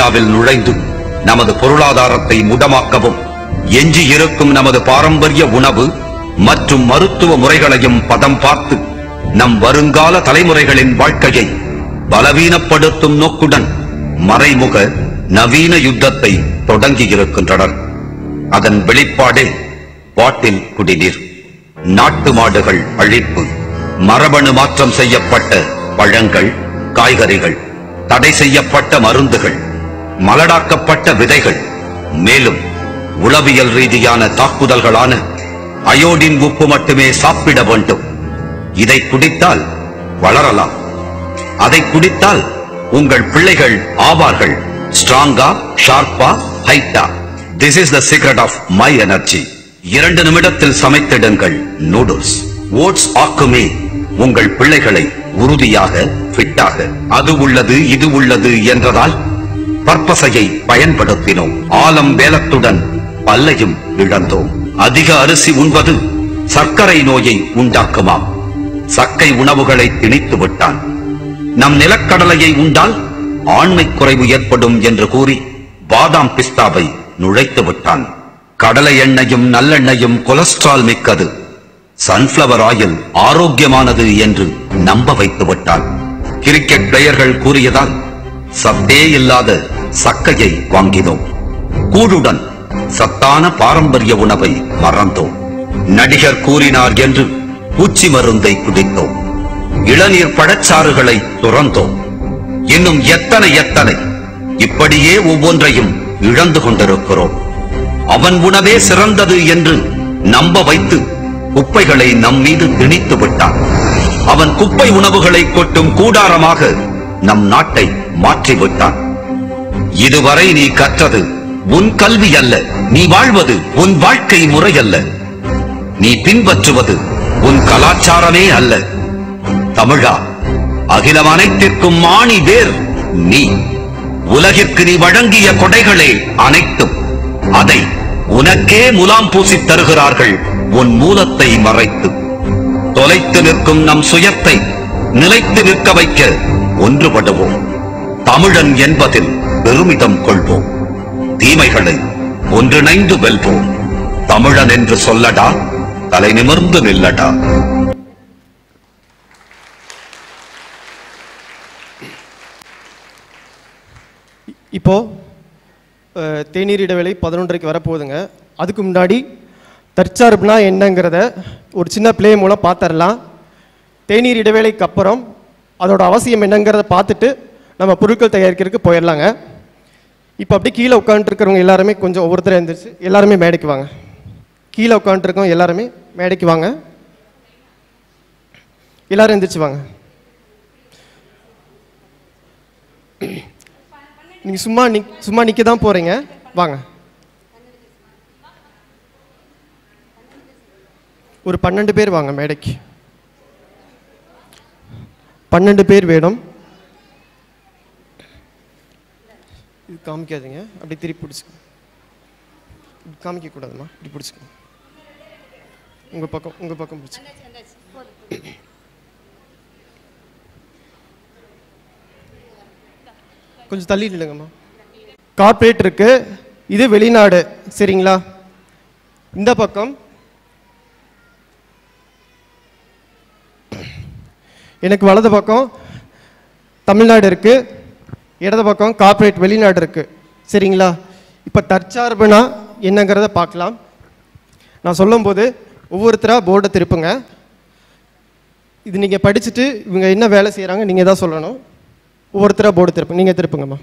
இந்தியாவில் நுழைந்து நமது பொருளாதாரத்தை முடமாக்கவும் எஞ்சி இருக்கும் நமது பாரம்பரிய உணவு மற்றும் மருத்துவ முறைகளையும் பதம் பார்த்து நம் வருங்கால தலைமுறைகளின் வாழ்க்கையை பலவீனப்படுத்தும் நோக்குடன் மறைமுக நவீன யுத்தத்தை தொடங்கி இருக்கின்றனர் அதன் வெளிப்பாடே பாட்டில் குடிநீர் நாட்டு மாடுகள் அழிப்பு மரபணு மாற்றம் செய்யப்பட்ட பழங்கள் காய்கறிகள் தடை செய்யப்பட்ட மருந்துகள் மலடாக்கப்பட்ட விதைகள் மேலும் உளவியல் ரீதியான தாக்குதல்களான அயோடின் உப்பு மட்டுமே சாப்பிட வேண்டும் இதை குடித்தால் வளரலாம் அதை குடித்தால் உங்கள் பிள்ளைகள் ஆவார்கள் ஸ்ட்ராங்கா ஷார்ப்பா ஹைட்டா this is the secret of my energy இரண்டு நிமிடத்தில் சமைத்திடுங்கள் நூடுல்ஸ் ஓட்ஸ் ஆக்குமே உங்கள் பிள்ளைகளை உறுதியாக ஃபிட்டாக அது உள்ளது இது உள்ளது என்றதால் பற்பசையை பயன்படுத்தினோம் ஆலம் வேலத்துடன் பல்லையும் இழந்தோம் அதிக அரிசி உண்பது சர்க்கரை நோயை உண்டாக்குமாம் சக்கை உணவுகளை திணித்து விட்டான் நம் நிலக்கடலையை உண்டால் ஆண்மை குறைவு ஏற்படும் என்று கூறி பாதாம் பிஸ்தாவை நுழைத்து விட்டான் கடலை எண்ணெயும் நல்லெண்ணெயும் கொலஸ்ட்ரால் மிக்கது சன்ஃபிளவர் ஆயில் ஆரோக்கியமானது என்று நம்ப வைத்து விட்டான் கிரிக்கெட் பிளேயர்கள் கூறியதால் சத்தே இல்லாத சக்கையை வாங்கினோம் கூடுடன் சத்தான பாரம்பரிய உணவை மறந்தோம் நடிகர் கூறினார் என்று பூச்சி மருந்தை குடித்தோம் இளநீர் பழச்சாறுகளை துறந்தோம் இன்னும் எத்தனை எத்தனை இப்படியே ஒவ்வொன்றையும் இழந்து கொண்டிருக்கிறோம் அவன் உணவே சிறந்தது என்று நம்ப வைத்து குப்பைகளை நம் மீது திணித்து விட்டான் அவன் குப்பை உணவுகளை கொட்டும் கூடாரமாக நம் நாட்டை மாற்றிவிட்டான் இதுவரை நீ கற்றது உன் கல்வி அல்ல நீ வாழ்வது உன் வாழ்க்கை முறை அல்ல நீ பின்பற்றுவது உன் கலாச்சாரமே அல்ல தமிழா அகிலம் அனைத்திற்கும் மாணி வேர் நீ உலகிற்கு நீ வழங்கிய கொடைகளே அனைத்தும் அதை உனக்கே முலாம் பூசித் தருகிறார்கள் உன் மூலத்தை மறைத்து தொலைத்து நிற்கும் நம் சுயத்தை நிலைத்து நிற்க வைக்க ஒன்றுபடுவோம் தமிழன் என்பதில் பெருமிதம் கொள்வோம் தீமைகளை ஒன்றிணைந்து வெல்வோம் தமிழன் என்று சொல்லடா தலை நிமிர்ந்து நில்லடா இப்போ அஹ், தேநீர் இடைவேளை பதினொன்றரைக்கு வரப்போகுதுங்க அதுக்கு முன்னாடி தற்சார்புனா என்னங்கிறத ஒரு சின்ன ப்ளே மூலம் பார்த்துடலாம் தேநீர் இடைவேளைக்கு அப்புறம் அதோட அவசியம் என்னங்கிறத பார்த்துட்டு நம்ம பொருட்கள் தயாரிக்கிறதுக்கு போயிடலாங்க இப்போ அப்படியே கீழே உட்காந்துருக்கிறவங்க எல்லாருமே கொஞ்சம் ஒவ்வொருத்தரும் எழுந்திரிச்சு எல்லாருமே மேடைக்கு வாங்க கீழே உட்காந்துருக்கவங்க எல்லாருமே மேடைக்கு வாங்க எல்லாரும் எந்திரிச்சு வாங்க நீங்கள் சும்மா நிக் சும்மா நிற்க தான் போகிறீங்க வாங்க ஒரு பன்னெண்டு பேர் வாங்க மேடைக்கு பன்னெண்டு பேர் வேணும் இது காமிக்காதீங்க அப்படி திருப்பி பிடிச்சிக்க இப்படி காமிக்க கூடாதும்மா இப்படி பிடிச்சிக்க உங்கள் பக்கம் உங்கள் பக்கம் பிடிச்சி கொஞ்சம் தள்ளி நில்லுங்கம்மா கார்ப்பரேட் இருக்கு இது வெளிநாடு சரிங்களா இந்த பக்கம் எனக்கு வலது பக்கம் தமிழ்நாடு இருக்கு இடது பக்கம் கார்ப்பரேட் வெளிநாடு இருக்கு சரிங்களா இப்போ தற்சார்புனா என்னங்கிறத பார்க்கலாம் நான் சொல்லும்போது ஒவ்வொருத்தராக போர்டை திருப்புங்க இது நீங்கள் படிச்சுட்டு இவங்க என்ன வேலை செய்கிறாங்க நீங்கள் தான் சொல்லணும் ஒவ்வொருத்தராக போர்டு திருப்பு நீங்கள் திருப்புங்கம்மா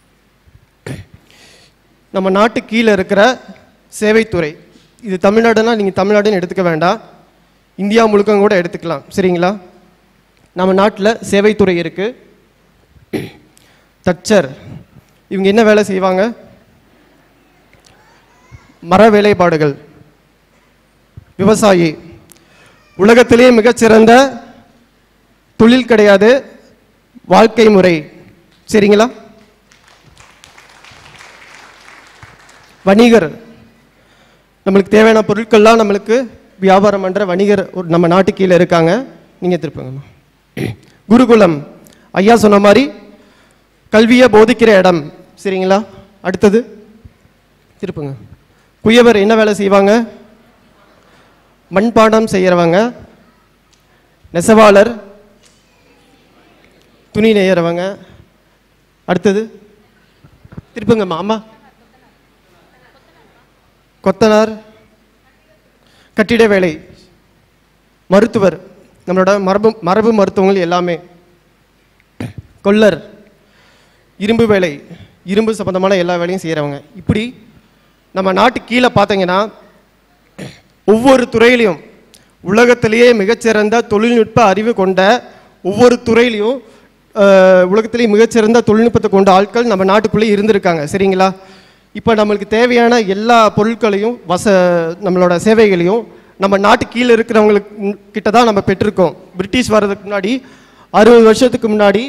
நம்ம நாட்டு கீழே இருக்கிற சேவைத்துறை இது தமிழ்நாடுனா நீங்கள் தமிழ்நாடுன்னு எடுத்துக்க வேண்டாம் இந்தியா முழுக்க கூட எடுத்துக்கலாம் சரிங்களா நம்ம நாட்டில் சேவைத்துறை இருக்குது தச்சர் இவங்க என்ன வேலை செய்வாங்க மர வேலைப்பாடுகள் விவசாயி உலகத்திலேயே மிகச்சிறந்த தொழில் கிடையாது வாழ்க்கை முறை சரிங்களா வணிகர் நம்மளுக்கு தேவையான பொருட்கள்லாம் நம்மளுக்கு வியாபாரம் பண்ணுற வணிகர் ஒரு நம்ம நாட்டு கீழே இருக்காங்க நீங்கள் திருப்புங்கம்மா குருகுலம் ஐயா சொன்ன மாதிரி கல்வியை போதிக்கிற இடம் சரிங்களா அடுத்தது திருப்புங்க குயவர் என்ன வேலை செய்வாங்க மண்பாண்டம் செய்கிறவங்க நெசவாளர் துணி நெய்யறவங்க அடுத்தது திருப்புங்கம்மா அம்மா கொத்தனார் கட்டிட வேலை மருத்துவர் நம்மளோட மரபு மரபு மருத்துவங்கள் எல்லாமே கொல்லர் இரும்பு வேலை இரும்பு சம்பந்தமான எல்லா வேலையும் செய்கிறவங்க இப்படி நம்ம நாட்டு கீழே பார்த்தீங்கன்னா ஒவ்வொரு துறையிலையும் உலகத்திலேயே மிகச்சிறந்த தொழில்நுட்ப அறிவு கொண்ட ஒவ்வொரு துறையிலையும் அஹ், உலகத்திலேயே மிகச்சிறந்த தொழில்நுட்பத்தை கொண்ட ஆட்கள் நம்ம நாட்டுக்குள்ளே இருந்திருக்காங்க சரிங்களா இப்போ நம்மளுக்கு தேவையான எல்லா பொருட்களையும் வச நம்மளோட சேவைகளையும் நம்ம நாட்டு கீழே இருக்கிறவங்களுக்கு கிட்ட தான் நம்ம பெற்றிருக்கோம் பிரிட்டிஷ் வர்றதுக்கு முன்னாடி அறுபது வருஷத்துக்கு முன்னாடி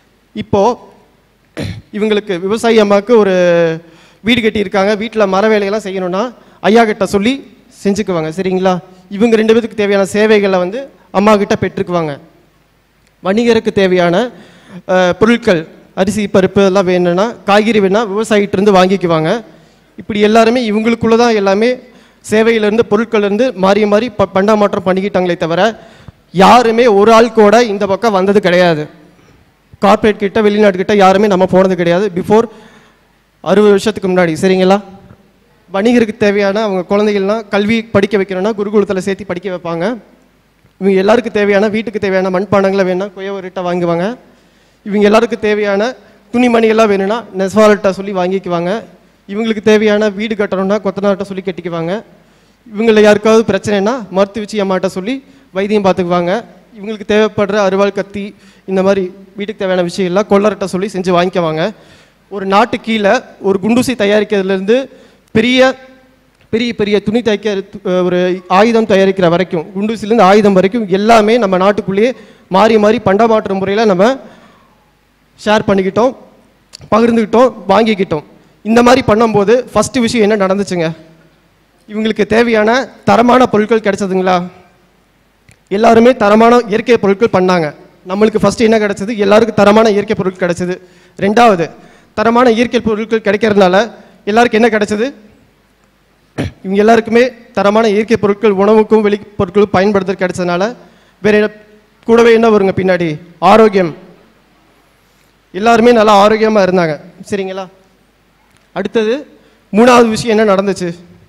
இப்போது இவங்களுக்கு விவசாயி அம்மாவுக்கு ஒரு வீடு கட்டியிருக்காங்க வீட்டில் மர வேலையெல்லாம் செய்யணும்னா ஐயா கிட்ட சொல்லி செஞ்சுக்குவாங்க சரிங்களா இவங்க ரெண்டு பேத்துக்கு தேவையான சேவைகளை வந்து அம்மா கிட்ட பெற்றுக்குவாங்க வணிகருக்கு தேவையான அஹ், பொருட்கள் அரிசி பருப்பு எல்லாம் வேணும்னா காய்கறி வேணால் விவசாயிட்டிருந்து வாங்கிக்குவாங்க இப்படி எல்லாருமே இவங்களுக்குள்ள தான் எல்லாமே சேவையிலேருந்து பொருட்கள்லேருந்து மாறி மாறி ப பண்டமாற்றம் பண்ணிக்கிட்டாங்களே தவிர யாருமே ஒரு ஆள் கூட இந்த பக்கம் வந்தது கிடையாது கார்ப்பரேட் கிட்ட வெளிநாட்டு கிட்ட யாருமே நம்ம போனது கிடையாது பிஃபோர் அறுபது வருஷத்துக்கு முன்னாடி சரிங்களா வணிகருக்கு தேவையான அவங்க குழந்தைகள்லாம் கல்வி படிக்க வைக்கணும்னா குருகுலத்தில் சேர்த்து படிக்க வைப்பாங்க இவங்க எல்லாருக்கும் தேவையான வீட்டுக்கு தேவையான மண்பாண்டங்களை வேணா குயவர்கிட்ட வாங்குவாங்க இவங்க எல்லாருக்கும் தேவையான துணிமணிகள்லாம் வேணும்னா நெசவாளர்கிட்ட சொல்லி வாங்கிக்குவாங்க இவங்களுக்கு தேவையான வீடு கட்டணும்னா கொத்தனார்கிட்ட சொல்லி கட்டிக்குவாங்க இவங்கள யாருக்காவது பிரச்சனைனா மருத்துவச்சி அம்மாட்ட சொல்லி வைத்தியம் பார்த்துக்குவாங்க இவங்களுக்கு தேவைப்படுற அருவாள் கத்தி இந்த மாதிரி வீட்டுக்கு தேவையான விஷயம் எல்லாம் கொள்ளர்கிட்ட சொல்லி செஞ்சு வாங்கிக்குவாங்க ஒரு நாட்டு கீழே ஒரு குண்டூசி தயாரிக்கிறதுலேருந்து பெரிய பெரிய பெரிய துணி தைக்க அஹ், ஒரு ஆயுதம் தயாரிக்கிற வரைக்கும் குண்டூசிலேருந்து ஆயுதம் வரைக்கும் எல்லாமே நம்ம நாட்டுக்குள்ளேயே மாறி மாறி பண்டமாற்று முறையில் நம்ம ஷேர் பண்ணிக்கிட்டோம் பகிர்ந்துக்கிட்டோம் வாங்கிக்கிட்டோம் இந்த மாதிரி பண்ணும்போது ஃபஸ்ட்டு விஷயம் என்ன நடந்துச்சுங்க இவங்களுக்கு தேவையான தரமான பொருட்கள் கிடைச்சதுங்களா எல்லாருமே தரமான இயற்கை பொருட்கள் பண்ணாங்க நம்மளுக்கு ஃபர்ஸ்ட் என்ன கிடைச்சது எல்லாருக்கும் தரமான இயற்கை பொருட்கள் கிடைச்சது ரெண்டாவது தரமான இயற்கை பொருட்கள் கிடைக்கிறதுனால எல்லாருக்கும் என்ன கிடைச்சது இவங்க எல்லாருக்குமே தரமான இயற்கை பொருட்கள் உணவுக்கும் வெளி பொருட்களும் பயன்படுத்த கிடைச்சதுனால வேற என்ன- கூடவே என்ன வருங்க பின்னாடி ஆரோக்கியம் எல்லாருமே நல்லா ஆரோக்கியமாக இருந்தாங்க சரிங்களா அடுத்தது மூணாவது விஷயம் என்ன நடந்துச்சு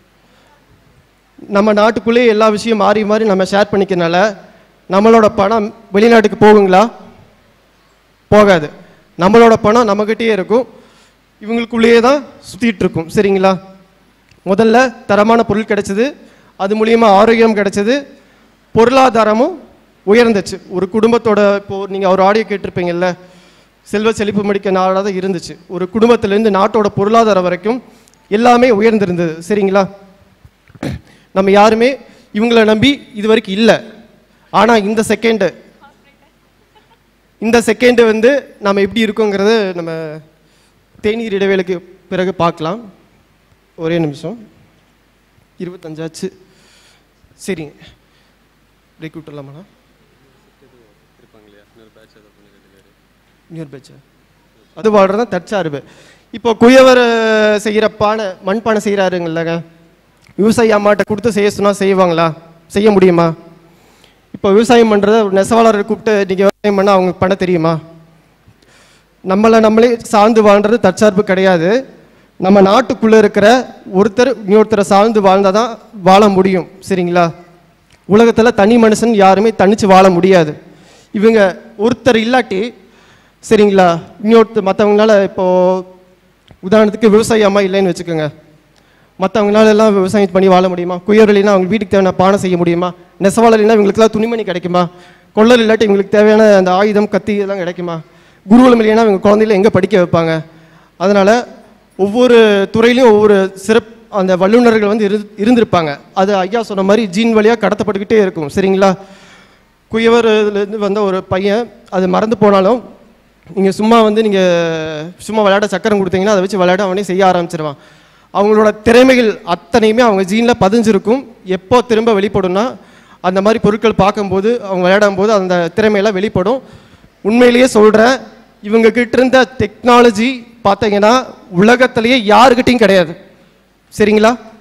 நம்ம நாட்டுக்குள்ளேயே எல்லா விஷயம் மாறி மாறி நம்ம ஷேர் பண்ணிக்கிறனால நம்மளோட பணம் வெளிநாட்டுக்கு போகுங்களா போகாது நம்மளோட பணம் நம்மக்கிட்டேயே இருக்கும் இவங்களுக்குள்ளேயே தான் சுற்றிட்டு இருக்கும் சரிங்களா முதல்ல தரமான பொருள் கிடைச்சது அது மூலியமா ஆரோக்கியம் கிடைச்சது பொருளாதாரமும் உயர்ந்துச்சு ஒரு குடும்பத்தோட இப்போ நீங்கள் ஒரு ஆடியோ கேட்டிருப்பீங்கல்ல செல்வ செழிப்பு மடிக்க நாடாக தான் இருந்துச்சு ஒரு குடும்பத்திலேருந்து நாட்டோட பொருளாதாரம் வரைக்கும் எல்லாமே உயர்ந்திருந்தது சரிங்களா நம்ம யாருமே இவங்கள நம்பி இது வரைக்கும் இல்லை ஆனால் இந்த செகண்டு இந்த செகண்டு வந்து நம்ம எப்படி இருக்கோங்கிறத நம்ம தேநீர் இடைவேளைக்கு பிறகு பார்க்கலாம் ஒரே நிமிஷம் இருபத்தஞ்சாச்சு சரிங்க பிரேக் விட்டுலாமாண்ணா இன்னொரு பேச்சா அது வாழ்றது தான் தற்சார்பு இப்போ குயவர் செய்கிற பானை மண் பானை செய்கிறாருங்கல்லங்க விவசாயி அம்மாட்ட கொடுத்து செய்ய சொன்னால் செய்வாங்களா செய்ய முடியுமா இப்போ விவசாயம் பண்ணுறத ஒரு நெசவாளரை கூப்பிட்டு நீங்கள் விவசாயம் பண்ணால் அவங்க பண்ண தெரியுமா நம்மளை நம்மளே சார்ந்து வாழ்றது தற்சார்பு கிடையாது நம்ம நாட்டுக்குள்ளே இருக்கிற ஒருத்தர் இன்னொருத்தரை சார்ந்து வாழ்ந்தால் தான் வாழ முடியும் சரிங்களா உலகத்தில் தனி மனுஷன் யாருமே தனிச்சு வாழ முடியாது இவங்க ஒருத்தர் இல்லாட்டி சரிங்களா இன்னொருத்தர் மற்றவங்களால இப்போது உதாரணத்துக்கு விவசாயி அம்மா இல்லைன்னு வச்சுக்கோங்க மற்றவங்களால எல்லாம் விவசாயம் பண்ணி வாழ முடியுமா குயவர்கள்னா அவங்க வீட்டுக்கு தேவையான பானை செய்ய முடியுமா நெசவாளர்னா இவங்களுக்குலாம் துணிமணி கிடைக்குமா கொள்ளர் இல்லாட்டி இவங்களுக்கு தேவையான அந்த ஆயுதம் கத்தி இதெல்லாம் கிடைக்குமா குருகுலம் இல்லைன்னா இவங்க குழந்தையில எங்கே படிக்க வைப்பாங்க அதனால் ஒவ்வொரு துறையிலையும் ஒவ்வொரு சிறப்பு அந்த வல்லுநர்கள் வந்து இரு இருந்திருப்பாங்க அது ஐயா சொன்ன மாதிரி ஜீன் வழியாக கடத்தப்பட்டுக்கிட்டே இருக்கும் சரிங்களா குயவர்லேருந்து வந்த ஒரு பையன் அது மறந்து போனாலும் நீங்கள் சும்மா வந்து நீங்கள் சும்மா விளையாட சக்கரம் கொடுத்தீங்கன்னா அதை வச்சு விளையாட அவனே செய்ய ஆரம்பிச்சிருவான் அவங்களோட திறமைகள் அத்தனையுமே அவங்க ஜீனில் பதிஞ்சிருக்கும் எப்போ திரும்ப வெளிப்படும்னா அந்த மாதிரி பொருட்கள் பார்க்கும்போது அவங்க விளையாடும் போது அந்த திறமையெல்லாம் வெளிப்படும் உண்மையிலேயே சொல்கிறேன் இவங்க கிட்ட இருந்த டெக்னாலஜி பார்த்தீங்கன்னா உலகத்திலேயே யாருக்கிட்டையும் கிடையாது சரிங்களா